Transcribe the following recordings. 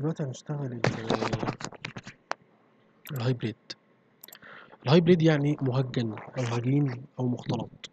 دلوقتي هنشتغل ال- الهايبريد الهايبريد يعني مهجن او هجين او مختلط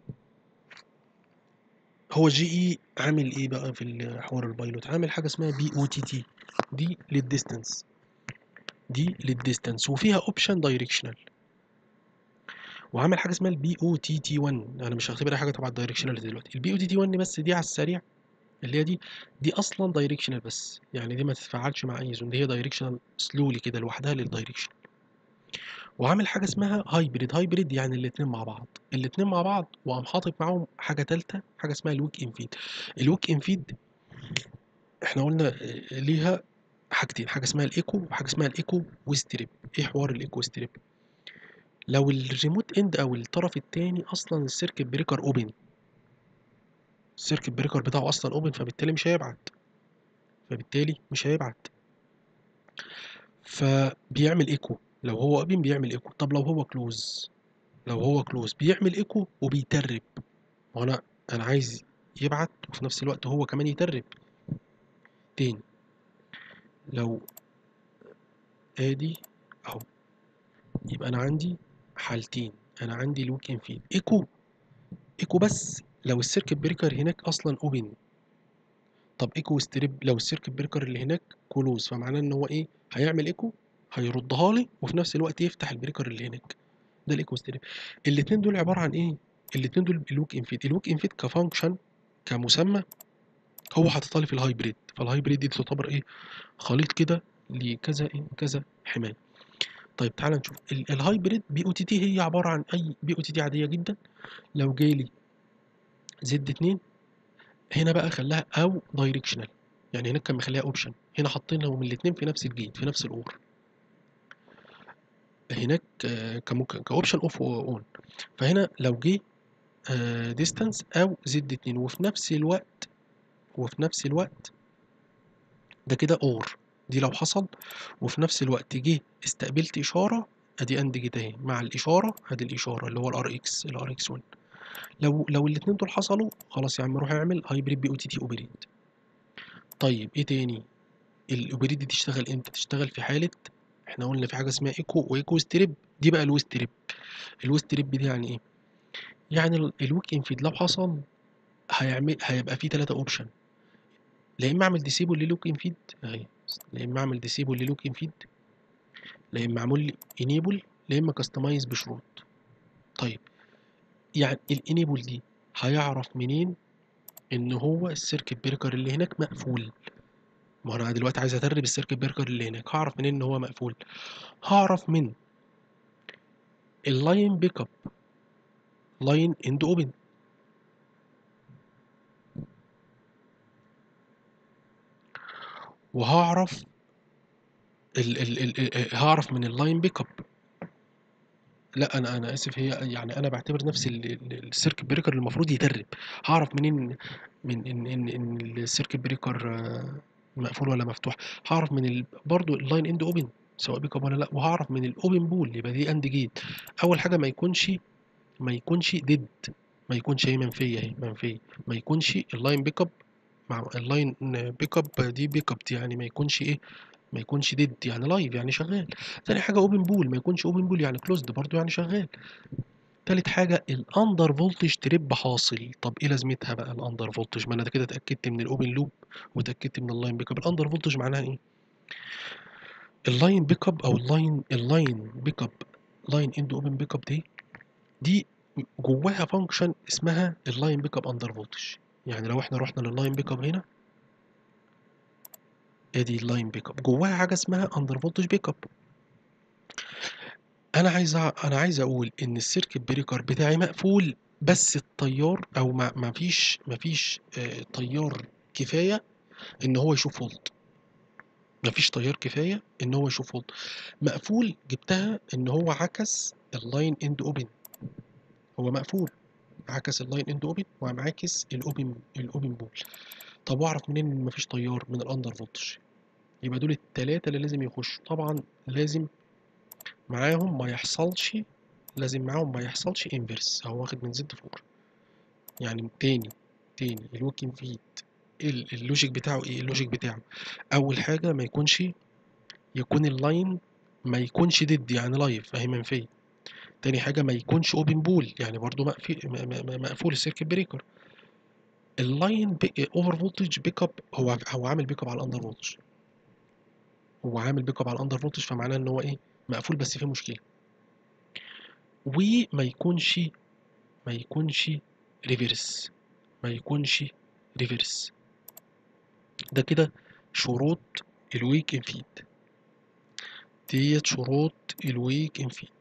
هو جي اي عامل ايه بقى في الحوار البايلوت عامل حاجه اسمها بي او تي تي دي للديستانس دي للديستانس وفيها اوبشن دايركشنال وعامل حاجه اسمها البي او تي تي 1 انا مش هعتبرها حاجه تبع الدايركشنال دلوقتي البي او تي تي 1 بس دي على السريع اللي هي دي دي اصلا دايركشنال بس يعني دي ما تتفاعلش مع اي زون دي هي دايركشنال سلولي كده لوحدها للدايركشن وعامل حاجه اسمها هايبريد هايبريد يعني الاتنين مع بعض الاتنين مع بعض وقام حاطط معاهم حاجه تالته حاجه اسمها الويك انفيد الويك انفيد احنا قلنا آه، ليها حاجتين حاجه اسمها الايكو وحاجه اسمها الايكو وستريب ايه حوار الايكو ستريب لو الريموت اند او الطرف التاني اصلا السيركت بريكر اوبن السيركت بريكر بتاعه اصلا اوبن فبالتالي مش هيبعت فبالتالي مش هيبعت فبيعمل ايكو لو هو اوبن بيعمل ايكو طب لو هو كلوز لو هو كلوز بيعمل ايكو وبيترب وانا انا عايز يبعت وفي نفس الوقت هو كمان يترب تاني لو ادي اهو يبقى انا عندي حالتين انا عندي الويك انفيد ايكو ايكو بس لو السيركت بريكر هناك اصلا اوبن طب ايكو ستريب لو السيركت بريكر اللي هناك كلوز فمعناه ان هو ايه هيعمل ايكو هيردها لي وفي نفس الوقت يفتح البريكر اللي هناك ده الايكو ستريب الاتنين دول عباره عن ايه الاتنين دول الويك انفيد الويك انفيد كفانكشن كمسمى هو حاططها لي في الهايبريد فالهايبريد دي تعتبر ايه خليط كده لكذا ايه كذا حمايه طيب تعالى نشوف ال- الهايبريد بي او تي تي هي عباره عن اي بي او تي تي عاديه جدا لو جالي زد 2 هنا بقى خلاها او دايركشنال يعني هناك كان مخليها اوبشن هنا حاطينهم الاثنين في نفس الجيت في نفس الاور هناك آه، كممكن كاوبشن اوف اون فهنا لو جه ديستانس او زد 2 وفي نفس الوقت وفي نفس الوقت ده كده اور دي لو حصل وفي نفس الوقت جه استقبلت اشاره ادي اند جيت اهي مع الاشاره ادي الاشاره اللي هو الار اكس الار اكس 1 لو لو الاثنين دول حصلوا خلاص يا عم روح اعمل هايبريد بي او تي تي اوبريد طيب ايه تاني الاوبريد دي تشتغل امتى تشتغل في حاله احنا قلنا في حاجه اسمها ايكو وايكو ستريب دي بقى الويست تريب الويست تريب دي يعني ايه يعني ال- الويك انفيد لو حصل هيعمل هيبقى فيه ثلاثة اوبشن لا اما اعمل ديسيبل للوك انفيد اهي لا اما اعمل ديسيبل للوك انفيد لا اما اعمل لي انيبل لا اما كاستمايز بشروط طيب يعني الانيبل دي هيعرف منين ان هو السيركت بريكر اللي هناك مقفول ما انا دلوقتي عايز اترب السيركت بريكر اللي هناك هعرف منين ان هو مقفول هعرف من اللاين بيك اب لاين اند اوبن وهعرف ال ال ال ال هعرف من اللاين بيك اب لا انا انا اسف هي يعني انا بعتبر نفسي ال- ال- السيركت بريكر اللي المفروض يترب هعرف منين من ان ان ان السيركت بريكر آه، مقفول ولا مفتوح هعرف من ال... برضو اللاين اند اوبن سواء بيك اب ولا لا وهعرف من الاوبن بول يبقى دي اند جيت اول حاجه ما يكونش ما يكونش ديد ما يكونش هي منفيه اهي منفيه ما يكونش اللاين بيك اب مع اللاين بيك اب دي بيك اب دي يعني ما يكونش ايه ما يكونش ديد يعني لايف يعني شغال تاني حاجه اوبن بول ما يكونش اوبن بول يعني كلوزد برضو يعني شغال تالت حاجه الاندر فولتج تريب حاصل طب ايه لازمتها بقى الاندر فولتج ما انا ده كده اتاكدت من الاوبن لوب واتاكدت من اللاين بيك اب الاندر فولتج معناها ايه اللاين بيك اب او اللاين اللاين بيك اب لاين اند اوبن بيك اب دي دي جواها فانكشن اسمها اللاين بيك اب اندر فولتج يعني لو احنا رحنا لللاين بيك اب هنا ادي اللاين بيك اب جواها حاجه اسمها اندر فولتج بيك اب انا عايز أع- انا عايز اقول ان السيركت بريكر بتاعي مقفول بس التيار او ما ما فيش ما فيش آه، تيار كفايه ان هو يشوف فولت ما فيش تيار كفايه ان هو يشوف فولت مقفول جبتها ان هو عكس اللاين اند اوبن هو مقفول عكس اللاين اند اوبن وقام عاكس الاوبن الاوبن بول طب واعرف منين ان مفيش تيار من الاندر فولتج يبقى دول التلاتة اللي لازم يخشوا طبعا لازم معاهم ما يحصلش لازم معاهم ما يحصلش انفرس هو واخد من زد فور يعني تاني تاني الوكين فيد ال- اللوجيك بتاعه ايه اللوجيك بتاعه اول حاجه ما يكونش يكون اللاين ما يكونش ديد يعني لايف فهي منفيه تاني حاجه ما يكونش اوبن بول يعني برضو مقفي- م- م- م- مقفول السيركت بريكر اللاين اوفر فولتج بيك اب هو هو عامل بيك اب على الاندر فولتج هو عامل بيك اب على الاندر فولتج فمعناه ان هو ايه مقفول بس فيه مشكله وما يكونش ما يكونش ريفرس ما يكونش ريفرس ده كده شروط الويك انفيد ديت شروط الويك انفيد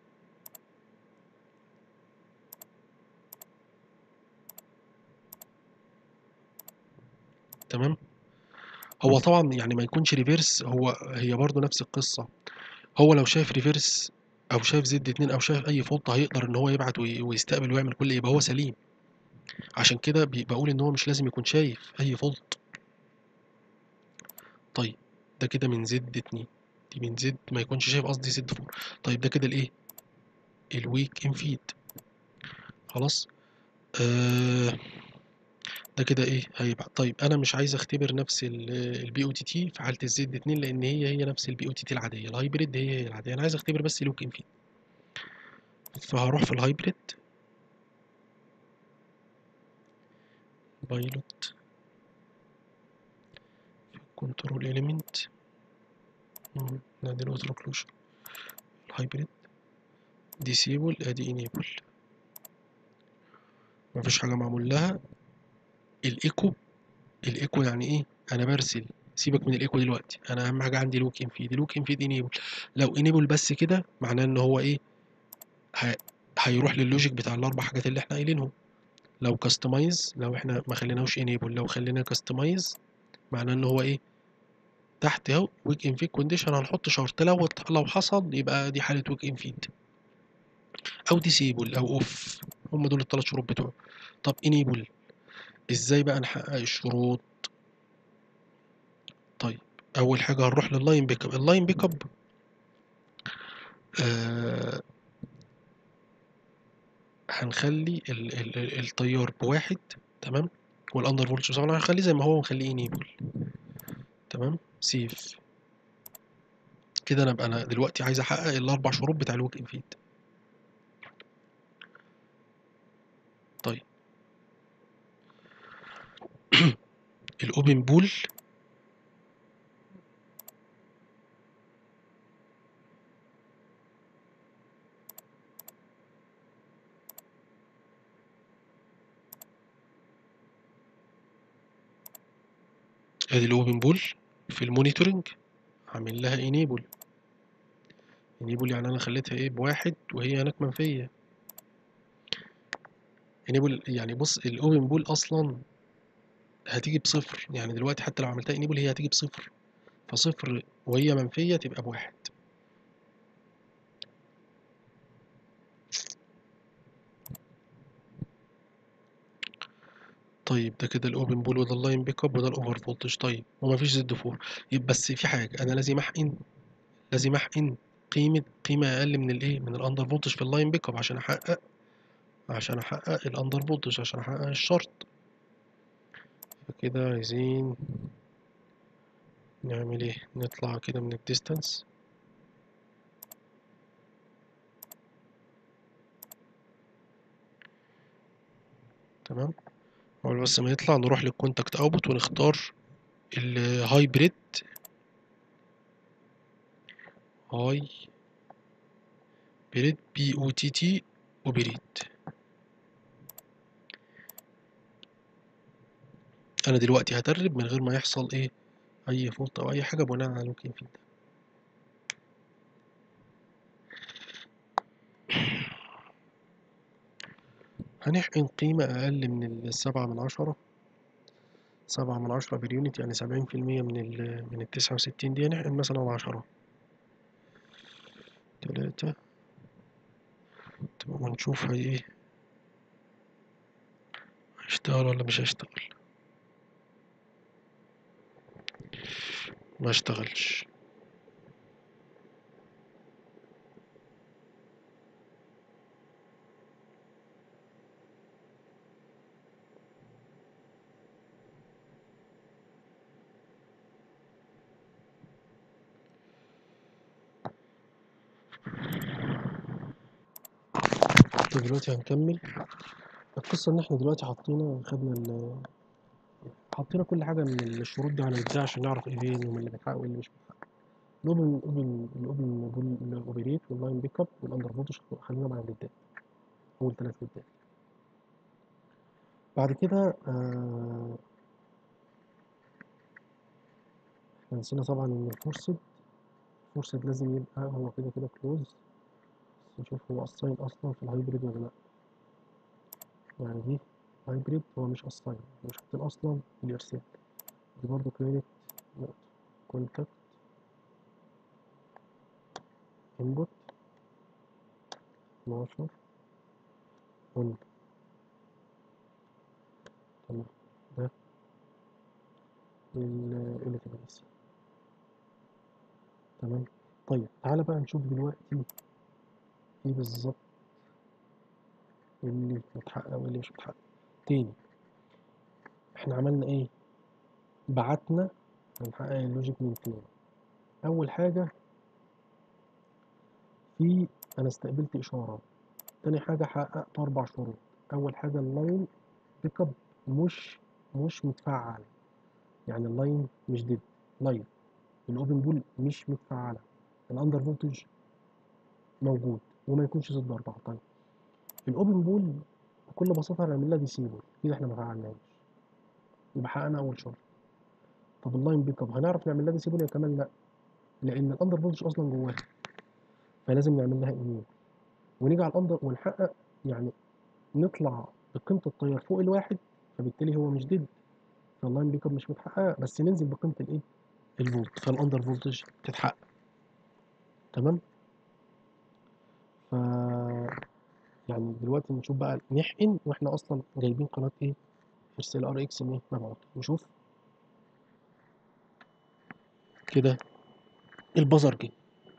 تمام هو طبعا يعني ما يكونش ريفرس هو هي برضو نفس القصة هو لو شايف ريفرس او شايف زد اتنين او شايف اي فولت هيقدر ان هو يبعت وي- ويستقبل ويعمل كل يبقى هو سليم عشان كده بي- بقول ان هو مش لازم يكون شايف اي فولت طيب ده كده من زد اتنين دي من زد ما يكونش شايف قصدي زد فور طيب ده كده الايه الويك انفيد خلاص آه ده كده ايه هيبقى طيب انا مش عايز اختبر نفس البي او تي تي في حاله الزد 2 لان هي هي نفس البي او تي تي العاديه الهايبريد هي هي العاديه انا عايز اختبر بس لوك انفيد فهروح في الهايبريد بايلوت كنترول اليمنت نادي الاوتو كلوجن الهايبريد ديسيبل ادي انيبل مفيش حاجه معمول لها الايكو الايكو يعني ايه انا برسل سيبك من الايكو دلوقتي انا اهم حاجه عندي لوك انفيد لوك انفيد انيبل لو انيبل بس كده معناه ان هو ايه ه... هيروح للوجيك بتاع الاربع حاجات اللي احنا قايلينهم لو كاستمايز لو احنا ما خليناهوش انيبل لو خلينا كاستمايز معناه ان هو ايه تحت اهو ويك انفيد كونديشن هنحط شرط لو لو حصل يبقى دي حاله ويك انفيد او ديسيبل او اوف هم دول الثلاث شروط بتوعه طب انيبل ازاي بقى نحقق الشروط طيب اول حاجه هنروح لللاين بيك اب اللاين بيك اب آه هنخلي ال ال ال التيار بواحد تمام والاندر فولتج طبعا هنخليه زي ما هو ونخليه انيبل تمام سيف كده انا ابقى انا دلوقتي عايز احقق الاربع شروط بتاع الويك انفيد طيب الاوبن بول ادي الاوبن بول في المونيتورنج هعمل لها انيبل انيبل يعني انا خليتها ايه بواحد وهي هناك منفيه انيبل يعني بص الاوبن بول اصلا هتيجي بصفر يعني دلوقتي حتى لو عملتها انيبل هي هتيجي بصفر فصفر وهي منفيه تبقى بواحد طيب ده كده الاوبن بول وده اللاين بيك اب وده الاوفر فولتج طيب ومفيش زد فور يبقى بس في حاجه انا لازم احقن لازم احقن قيمه قيمه اقل من الايه من الاندر فولتج في اللاين بيك اب عشان احقق عشان احقق الاندر فولتج عشان احقق الشرط فكده عايزين نعمل ايه نطلع كده من الديستانس تمام اول بس ما يطلع نروح للكونتاكت اوتبوت ونختار الهايبريد هاي بريد بي او تي تي وبريد انا دلوقتي هترب من غير ما يحصل ايه اي فولت او اي حاجه بناء على ممكن في ده هنحقن قيمة أقل من السبعة من عشرة سبعة من عشرة باليونت يعني سبعين في المية من ال من التسعة وستين دي هنحقن مثلا عشرة تلاتة تبقى ونشوف هي ايه هيشتغل ولا مش هيشتغل ما اشتغلش احنا دلوقتي هنكمل القصة ان احنا دلوقتي حطينا خدنا ال حطينا كل حاجة من الشروط دي على البتاع عشان نعرف ايه فين ومن اللي بيتحقق وايه اللي مش بيتحقق الاوبن الاوبن الاوبن بول الاوبريت واللاين بيك اب والاندر فولتج خلينا مع الليدات اول ثلاث ليدات بعد كده آه احنا نسينا طبعا ان الفورسد الفورسد لازم يبقى هو كده كده كلوز بس نشوف هو اساين اصلا في الهايبريد ولا لا يعني دي هايبريد هو مش اساين مش حاطين اصلا الارسال دي برضو كانت نقطة كونتاكت انبوت 12 اون تمام ده الالكترونيسي تمام طيب تعالى بقى نشوف دلوقتي ايه بالظبط اللي متحقق واللي مش متحقق تاني احنا عملنا ايه بعتنا هنحقق اللوجيك من فين اول حاجة في انا استقبلت اشارة تاني حاجة حققت اربع شروط اول حاجة اللاين بيك اب مش مش متفعل يعني اللاين مش ديد لاين الاوبن بول مش متفعلة الاندر فولتج موجود وما يكونش ضد اربعة طيب الاوبن بول بكل بساطة هنعمل لها ديسيبل كده احنا ما فعلناش يبقى حققنا اول شرط طب اللاين بيك اب هنعرف نعمل لها ديسيبل يا كمان لا لان الاندر فولتج اصلا جواها فلازم نعمل لها انيبل ونيجي على الاندر ونحقق يعني نطلع بقيمة التيار فوق الواحد فبالتالي هو مش ديد فاللاين بيك اب مش متحققة بس ننزل بقيمة الايه الفولت فالاندر فولتج تتحقق تمام ف يعني دلوقتي نشوف بقى نحقن واحنا اصلا جايبين قناة ايه ارسال ار اكس ايه مبعوث نشوف كده البزر جه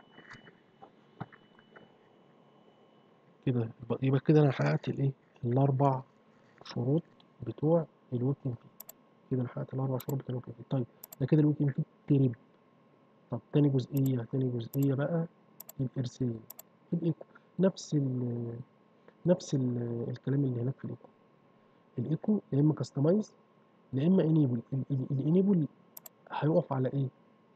كده يبقى كده انا حققت الايه الاربع شروط بتوع الويكنج فيه كده انا حققت الاربع شروط بتوع الويكنج فيه طيب ده كده الويكنج فيه تريب طب تاني جزئية تاني جزئية بقى الارسال الايكو نفس ال نفس ال الكلام اللي هناك في الايكو الايكو يا اما كاستمايز يا اما انيبل الانيبل هيقف على ايه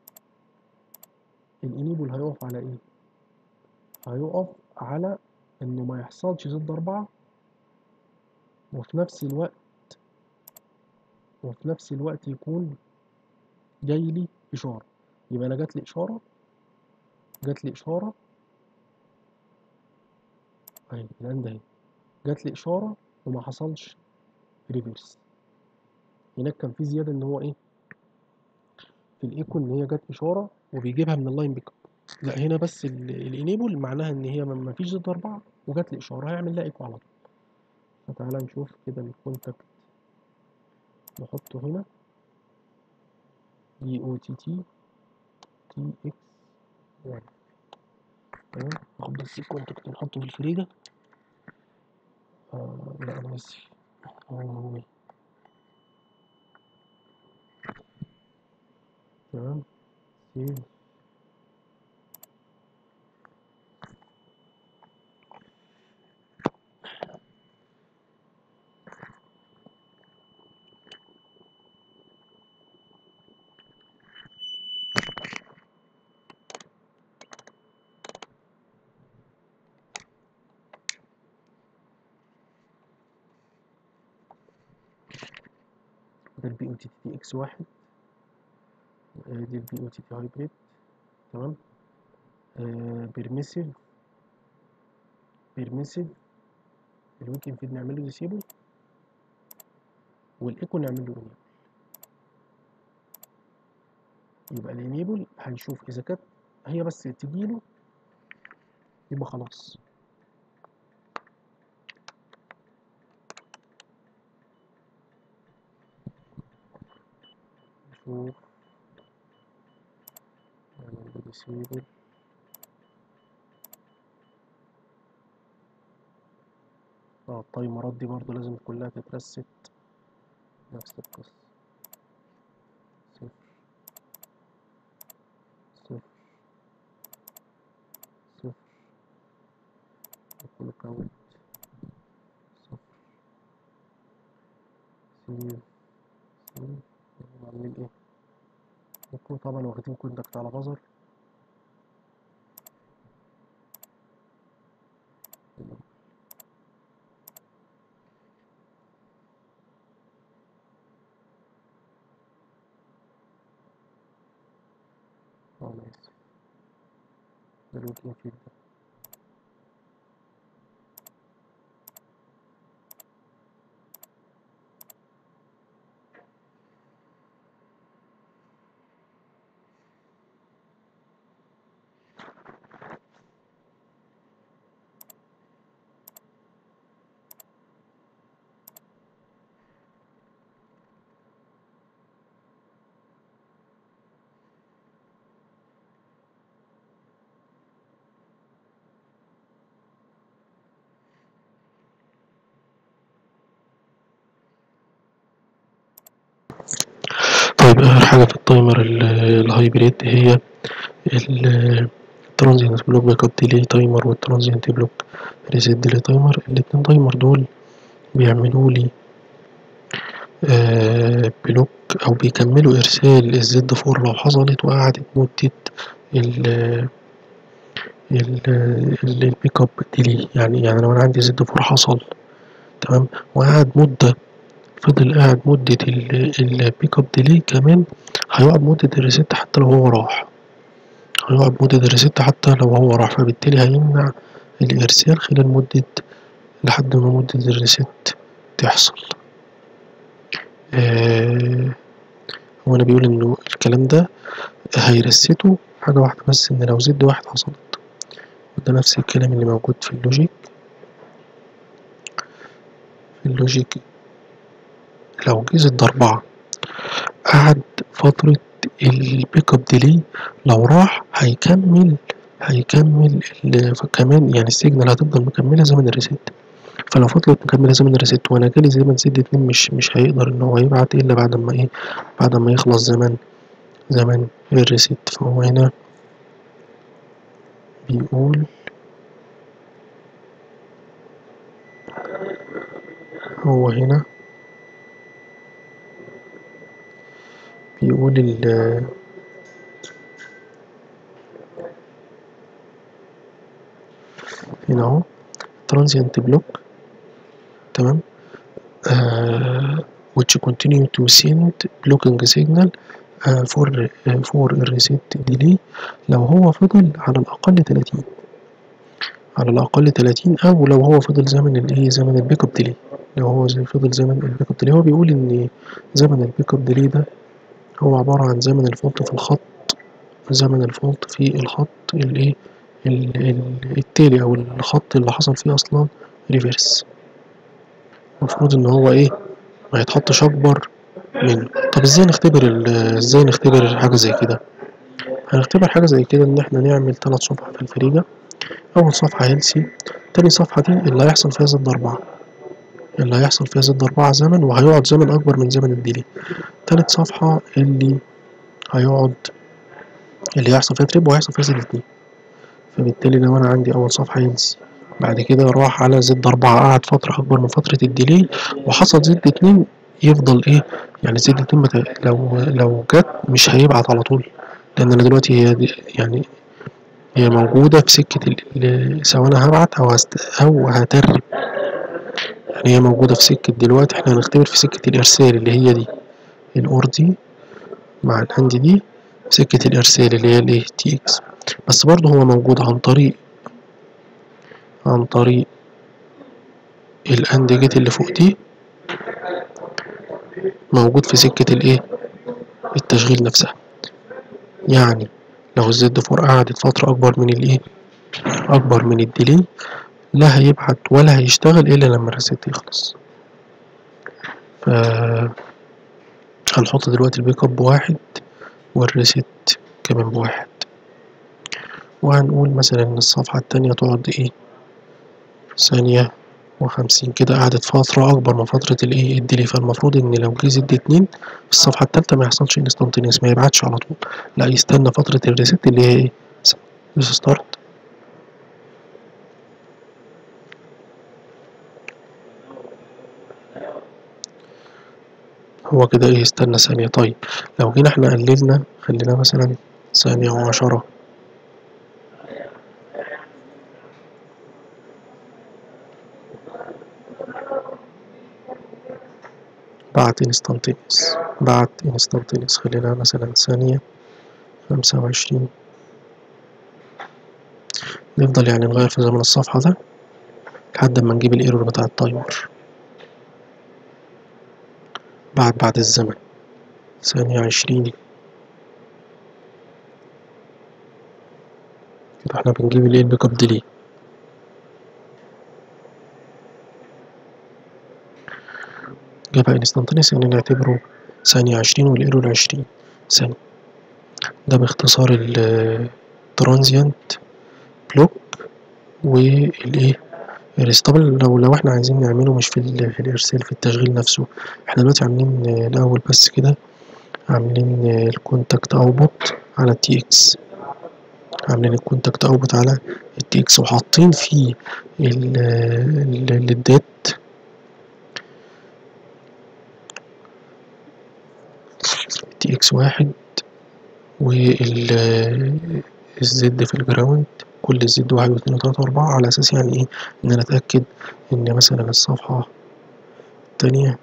الانيبل هيقف على ايه هيقف على انه ما يحصلش ضد اربعة وفي نفس الوقت وفي نفس الوقت يكون جاي لي اشارة يبقى انا جات لي اشارة جات لي اشارة اهي الان اهي جات لي اشارة وما حصلش ريفيرس هناك كان في زيادة ان هو ايه في الايكو ان هي جت اشارة وبيجيبها من اللاين بيك اب لا هنا بس الانيبل معناها ان هي ما فيش ضد اربعة وجات لي اشارة هيعمل لها ايكو على طول فتعالى نشوف كده الكونتاكت نحطه هنا دي او تي تي تي اكس 1 تمام ناخد بس الكونتاكت نحطه في الفريجة آه لا انا اسف هو هو تمام سيف ده البي او تي تي اكس واحد دي البي او تي تي هايبريد تمام بيرميسيف بيرميسيف الويكند فيد نعمل له ديسيبل والايكو نعمل له انيبل يبقى الانيبل هنشوف اذا كانت هي بس تجيله يبقى خلاص نشوف نعمل له ديسيبل اه التايمرات دي برضو لازم كلها تترست نفس القصة صفر صفر صفر كله كاونت طيب سي عاملين ايه ممكن طبعا واخدين كونتاكت على بازر اه انا اسف ده الويك انفيد ده طيب آخر حاجة في التايمر ال- الهايبريد هي الترانزيانت بلوك باك اب ديلي تايمر والترانزيانت بلوك ريسيت ديلي تايمر الاتنين تايمر دول بيعملوا لي آه بلوك أو بيكملوا إرسال الزد فور لو حصلت وقعدت مدة ال ال البيك اب ديلي يعني يعني لو أنا عندي زد فور حصل تمام وقعد مدة فضل قاعد مدة البيك اب ديلي كمان هيقعد مدة الريست حتى لو هو راح هيقعد مدة الريست حتى لو هو راح فبالتالي هيمنع الإرسال خلال مدة لحد ما مدة الريست تحصل آه هو أنا بيقول إنه الكلام ده هيرسته حاجة واحدة بس إن لو زد واحد حصلت وده نفس الكلام اللي موجود في اللوجيك في اللوجيك لو جه زد أربعة قعد فترة البيك اب ديلي لو راح هيكمل هيكمل كمان يعني السيجنال هتفضل مكملة زمن الريست فلو فضلت مكملة زمن الريست وانا جالي زمن زد اتنين مش مش هيقدر ان هو يبعت الا بعد ما ايه بعد ما يخلص زمن زمن الريست فهو هنا بيقول هو هنا بيقول ال هنا اهو transient block تمام uh, which continue to send blocking signal uh, for uh, for reset delay لو هو فضل على الأقل 30 على الأقل 30 أو لو هو فضل زمن الإيه زمن البيك اب ديلي لو هو زي فضل زمن البيك اب ديلي هو بيقول إن زمن البيك اب ديلي ده هو عبارة عن زمن الفولت في الخط زمن الفولت في الخط الإيه التالي أو الخط اللي حصل فيه أصلا ريفيرس المفروض إن هو إيه ما يتحطش أكبر منه طب إزاي نختبر إزاي نختبر حاجة زي كده هنختبر حاجة زي كده إن إحنا نعمل تلات صفحة في الفريجة أول صفحة هيلسي تاني صفحة دي اللي هيحصل فيها زد أربعة اللي هيحصل فيها زد أربعة زمن وهيقعد زمن أكبر من زمن الديلي تالت صفحة اللي هيقعد اللي هيحصل فيها تريب وهيحصل فيها زد اتنين فبالتالي لو أنا عندي أول صفحة يلسي بعد كده راح على زد أربعة قعد فترة أكبر من فترة الديلي وحصل زد اتنين يفضل إيه يعني زد اتنين مت... لو لو جت مش هيبعت على طول لأن أنا دلوقتي هي دي يعني هي موجودة في سكة ال... سواء أنا هبعت أو هست... أو هترب يعني هي موجودة في سكة دلوقتي احنا هنختبر في سكة الإرسال اللي هي دي الأور دي مع الأند دي سكة الإرسال اللي هي الإيه تي إكس بس برضه هو موجود عن طريق عن طريق الأند جيت اللي فوق دي موجود في سكة الإيه التشغيل نفسها يعني لو الزد فور قعدت فترة أكبر من الإيه أكبر من الديلي لا هيبعت ولا هيشتغل إلا لما الريست يخلص ف هنحط دلوقتي البيك اب بواحد والريست كمان بواحد وهنقول مثلا إن الصفحة التانية تقعد إيه ثانية وخمسين كده قعدت فترة أكبر من فترة الإيه الديلي فالمفروض إن لو جه زد اتنين في الصفحة التالتة ما يحصلش انستانتينيوس ما يبعتش على طول لا يستنى فترة الريست اللي هي إيه ستارت هو كده ايه استنى ثانية طيب لو جينا احنا قللنا خلينا مثلا ثانية وعشرة بعت انستانتينيس بعت انستانتينيس خلينا مثلا ثانية خمسة وعشرين نفضل يعني نغير في زمن الصفحة ده لحد ما نجيب الايرور بتاع التايمر بعد بعد الزمن ثانية عشرين كده احنا بنجيب الايه البيك اب ديلي جابها انستانتينيس يعني نعتبره ثانية عشرين والايرور عشرين ثانية ده باختصار الترانزيانت بلوك والايه الريس طبعا لو لو احنا عايزين نعمله مش في, ال- في الارسال في التشغيل نفسه احنا دلوقتي عاملين آه، الاول بس كده عاملين آه، الكونتاكت اوتبوت على التي اكس عاملين الكونتاكت اوتبوت على التي اكس وحاطين فيه ال- ال- الدات تي اكس واحد وال الزد في الجراوند كل الزد واحد واثنين وتلاتة وأربعة على أساس يعني إيه إن أنا أتأكد إن مثلا الصفحة التانية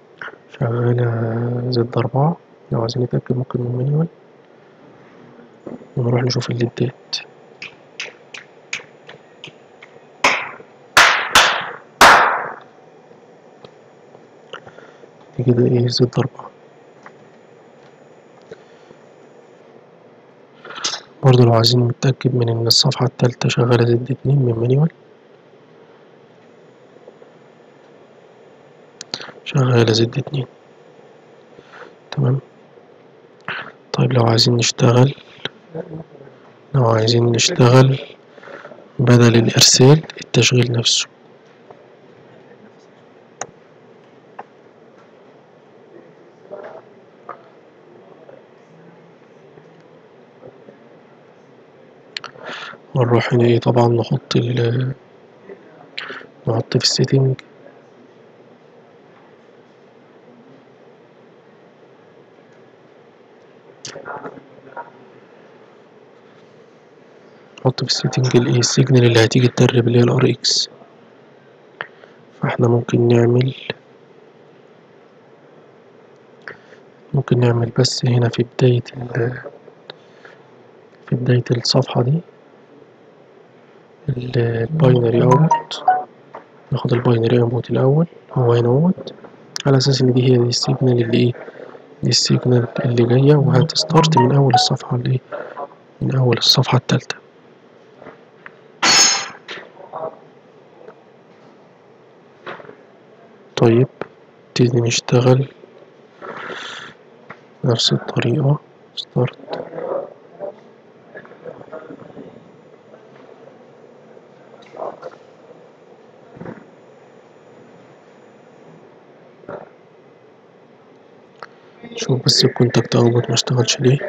شغالة زد أربعة لو عايزين نتأكد ممكن من مانيوال ونروح نشوف الليدات دي كده إيه زد أربعة برضه لو عايزين نتأكد من إن الصفحة التالتة شغالة زد اتنين من مانيوال شغالة زد اتنين تمام طيب لو عايزين نشتغل لو عايزين نشتغل بدل الإرسال التشغيل نفسه ونروح هنا ايه طبعا نحط ال نحط في السيتنج نحط في السيتنج الايه السيجنال اللي هتيجي تدرب اللي هي الار اكس فاحنا ممكن نعمل ممكن نعمل بس هنا في بداية ال في بداية الصفحة دي الباينري اوت ناخد الباينري اوت الأول هو هنا اهوت على أساس إن دي هي دي السيجنال اللي ايه دي السيجنال اللي جاية وهتستارت من أول الصفحة اللي ايه من أول الصفحة التالتة طيب نبتدي نشتغل نفس الطريقة ستارت شوف بس الكونتاكت اوتبوت ما اشتغلش ليه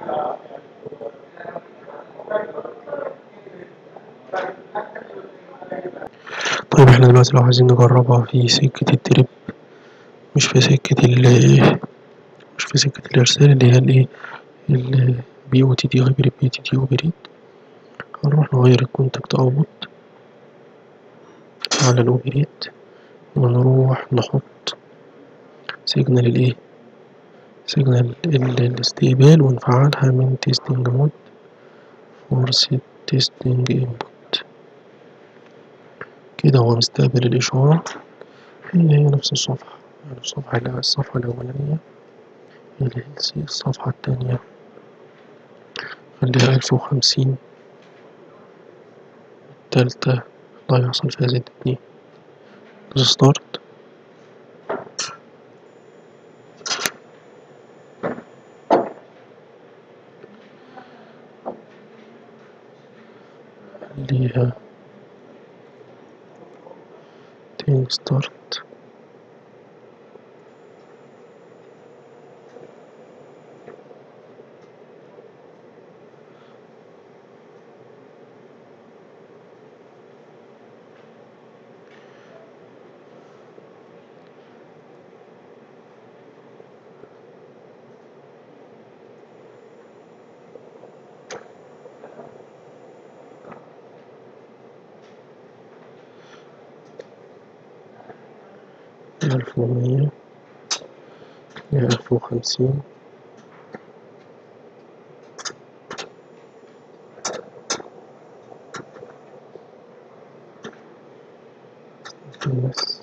طيب احنا دلوقتي لو عايزين نجربها في سكة التريب مش في سكة ال مش في سكة الإرسال اللي هي الإيه ال بي أو تي دي هايبريد بي تي دي أوبريد هنروح نغير الكونتاكت أوتبوت على الأوبريد ونروح نحط سيجنال الإيه سيجنال الاستقبال ونفعلها من تيستنج مود فورس تيستنج انبوت كده هو مستقبل الإشارة هي هي نفس الصفحة يعني الصفحة اللي الصفحة الأولانية هي الصفحة التانية خليها ألف وخمسين التالتة لا يحصل فيها زد اتنين ستارت خليها تاني ستارت ألف ومية ألف وخمسين بس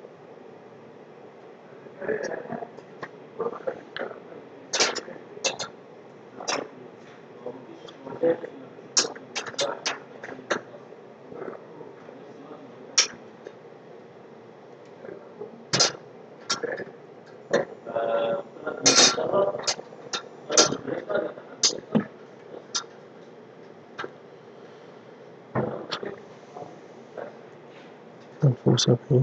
ألف وسبعين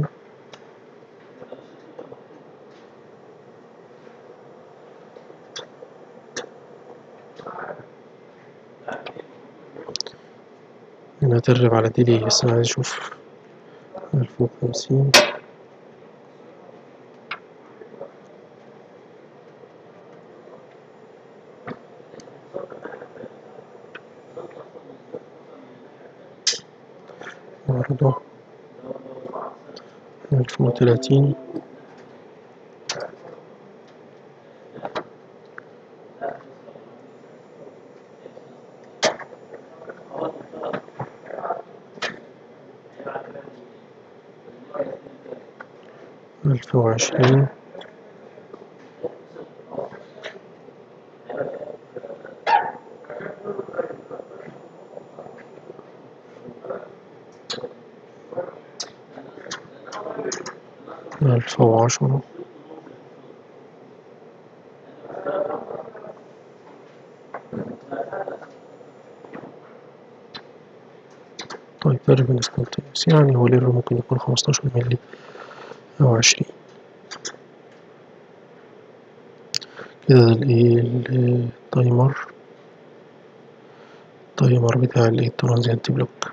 هنا ترغب على دي ليه بس أنا عايز أشوف ألف وخمسين برضه ألف وتلاتين ألف وعشرين ألف وعشرة طيب درب انستنتينيوس يعني هو لير ممكن يكون خمستاشر ملي أو عشرين كده ده الايه التايمر التايمر بتاع الايه الترانزيانت بلوك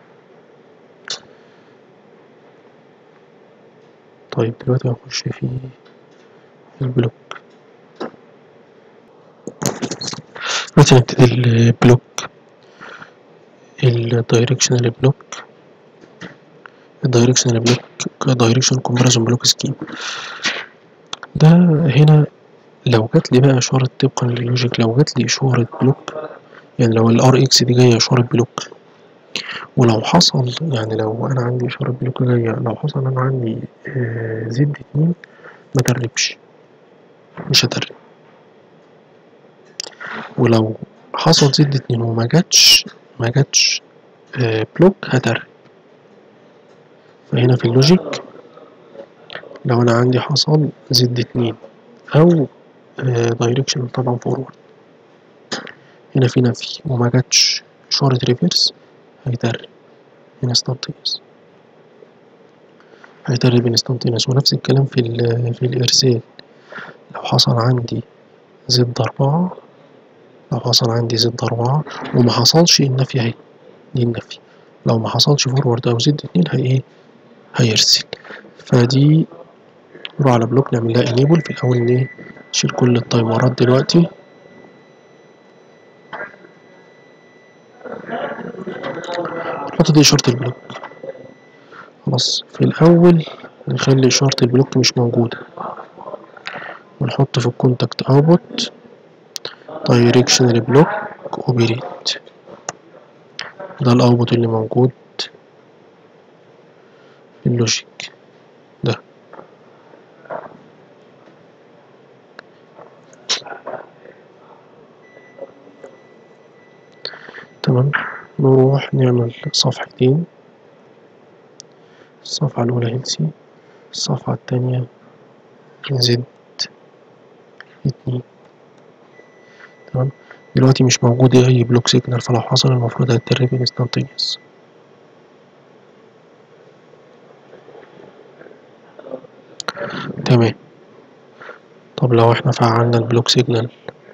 طيب دلوقتي هنخش في البلوك دلوقتي نبتدي البلوك الدايركشنال بلوك الدايركشنال بلوك كدايركشن كومباريزون بلوك سكيم ده هنا لو جات لي بقى إشارة طبقا لللوجيك لو جات لي إشارة بلوك يعني لو الار اكس دي جاية إشارة بلوك ولو حصل يعني لو أنا عندي إشارة بلوك جاية لو حصل أنا عندي آه زد اتنين ما تربش مش هترب ولو حصل زد اتنين وما جاتش ما جاتش آه بلوك هترب فهنا في اللوجيك لو أنا عندي حصل زد اتنين أو دايركشن طبعا فورورد هنا في نفي وما جاتش إشارة ريفيرس هيترب انستانتينيوس هيترب انستانتينيوس ونفس الكلام في ال في الإرسال لو حصل عندي زد أربعة لو حصل عندي زد أربعة وما حصلش النفي أهي دي النفي لو ما حصلش فورورد أو زد اتنين هي إيه هيرسل فدي نروح على بلوك نعمل لها انيبل في الأول إن نشيل كل التايمرات دلوقتي نحط دي إشارة البلوك خلاص في الأول نخلي إشارة البلوك مش موجودة ونحط في الكونتاكت اوتبوت دايركشنال بلوك اوبريت ده الاوتبوت اللي موجود في اللوجيك ده تمام نروح نعمل صفحتين الصفحة الأولى هيلسي الصفحة التانية زد اتنين تمام دلوقتي مش موجود أي بلوك سيجنال فلو حصل المفروض هيتدرب انستانتينيوس تمام طب لو احنا فعلنا البلوك سيجنال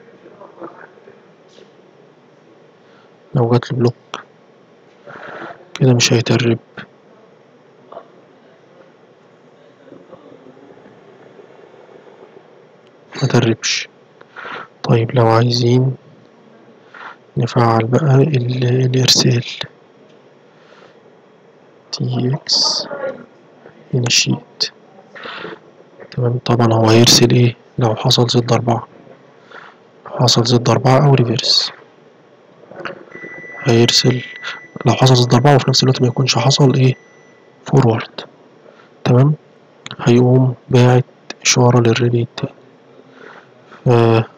لو جات له بلوك كده مش هيترب ما تربش طيب لو عايزين نفعل بقى ال- الإرسال تي اكس initiate تمام طبعا هو هيرسل ايه لو حصل زد أربعة حصل زد أربعة أو ريفيرس هيرسل لو حصل زد أربعة وفي نفس الوقت ما يكونش حصل ايه فورورد تمام هيقوم باعت إشارة للريلي التاني ف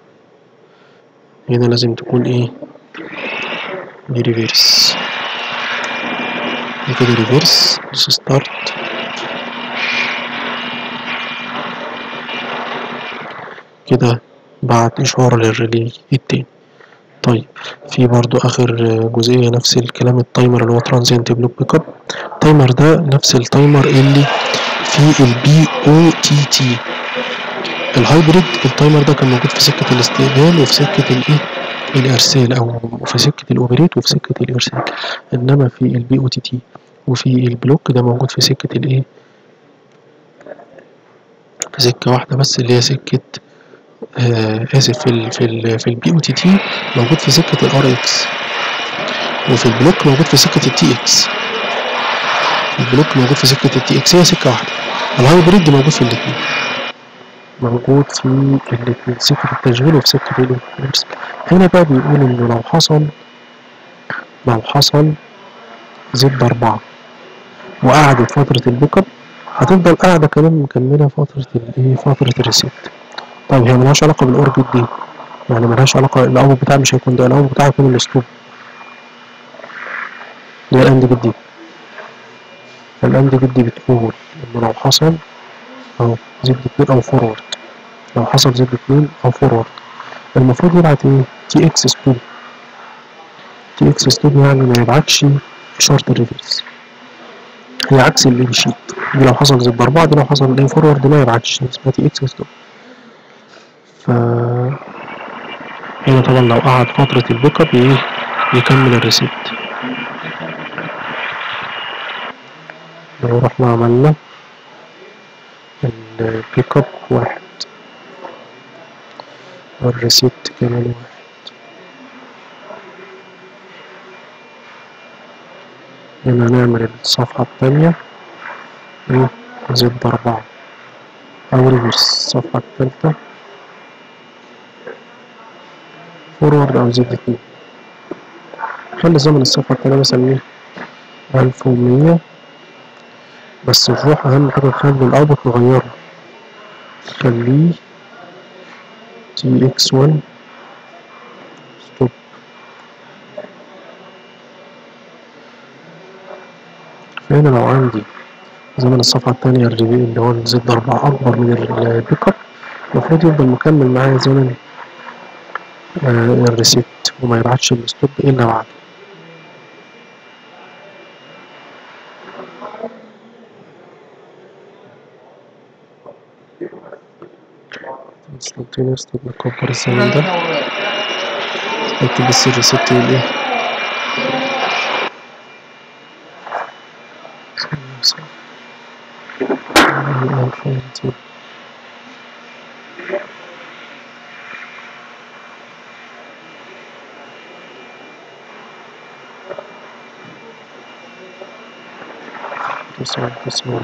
هنا لازم تكون ايه دي ريفيرس دي كده ريفيرس دوس ستارت كده بعت إشارة للريلي التاني طيب في برضو آخر جزئية نفس الكلام التايمر اللي هو ترانزيانت بلوك بيك اب التايمر ده نفس التايمر اللي في البي او تي تي الهايبريد التايمر ده كان موجود في سكة الاستقبال وفي سكة الايه الارسال او في سكة الاوبريت وفي سكة الارسال انما في البي او تي تي وفي البلوك ده موجود في سكة الايه في سكة واحدة بس اللي هي سكة آه اسف في ال في ال في البي او تي تي موجود في سكة الار اكس وفي البلوك موجود في سكة التي اكس البلوك موجود في سكة التي اكس هي سكة واحدة الهايبريد موجود في الاتنين موجود في الاتنين سكة التشغيل وفي سكة الارسال هنا بقى بيقول انه لو حصل لو حصل زد أربعة وقعدت فترة البيك اب هتفضل قاعدة كمان مكملة فترة الايه فترة الريسيت طيب هي ملهاش علاقة بالأوربت دي يعني ملهاش علاقة الأول بتاعها مش هيكون ده الأول بتاعها هيكون الأسلوب اللي هي الأند بت دي الأند بت دي بتقول إنه لو حصل أهو زد اتنين أو فورورد لو حصل زد اتنين أو فورورد المفروض يبعت ايه تي اكس ستوب تي اكس ستوب يعني ما يبعتش إشارة الريفرس هي عكس اللي بيشيت دي لو حصل زد أربعة دي لو حصل ايه فورورد ما يبعتش اسمها تي اكس ستوب ف هنا طبعا لو قعد فترة البيك اب ايه يكمل الريسيت لو رحنا عملنا البيك اب واحد والريسيت كمان واحد هنا نعمل الصفحة التانية ايه زد أربعة أو ريفرس الصفحة التالتة فورورد أو زد اتنين خلي زمن الصفحة التانية مثلا ايه ألف ومية بس نروح أهم حاجة نخلي الأوبوت نغيره خليه تي اكس ون ستوب فهنا لو عندي زمن الصفحة التانية الريفيو اللي هو الزد أربعة أكبر من البيك اب المفروض يفضل مكمل معايا زمن آه الريسيت وما يبعتش الستوب إلا بعد سبونتينيوس طب نكبر الزمن ده نكتب بس الريسيت الايه تسعة تسعة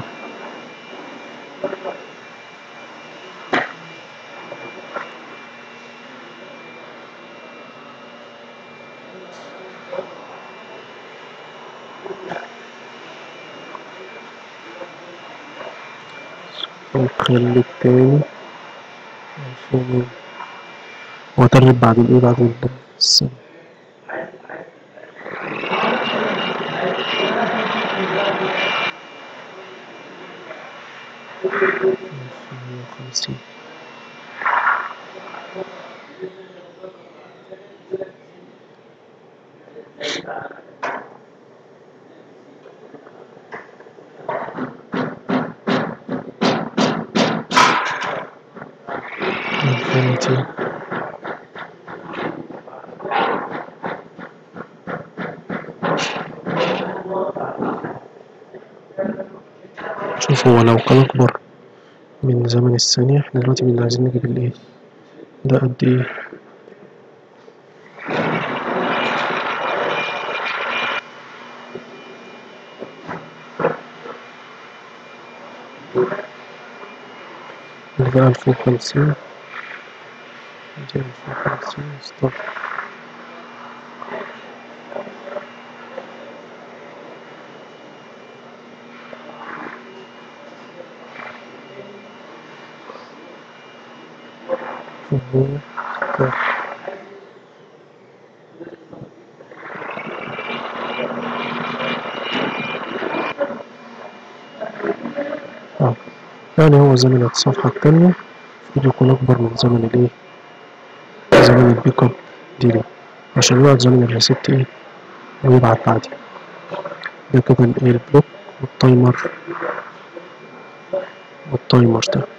ونخلي التاني عشان وأدرب بعد الإيه بعد السنة وخمسين infinity شوف هو لو كان أكبر من زمن الثانية احنا دلوقتي من عايزين نجيب الايه ده قد ايه ادي ألف وخمسين ادي ألف وخمسين ستوب مية ستوب اه يعني هو زمن الصفحة التانية المفروض يكون أكبر من زمن الإيه زمن البيك اب ديلي عشان يقعد زمن الريست إيه ويبعت بعدي ده كده الإيه البلوك والتايمر والتايمر ده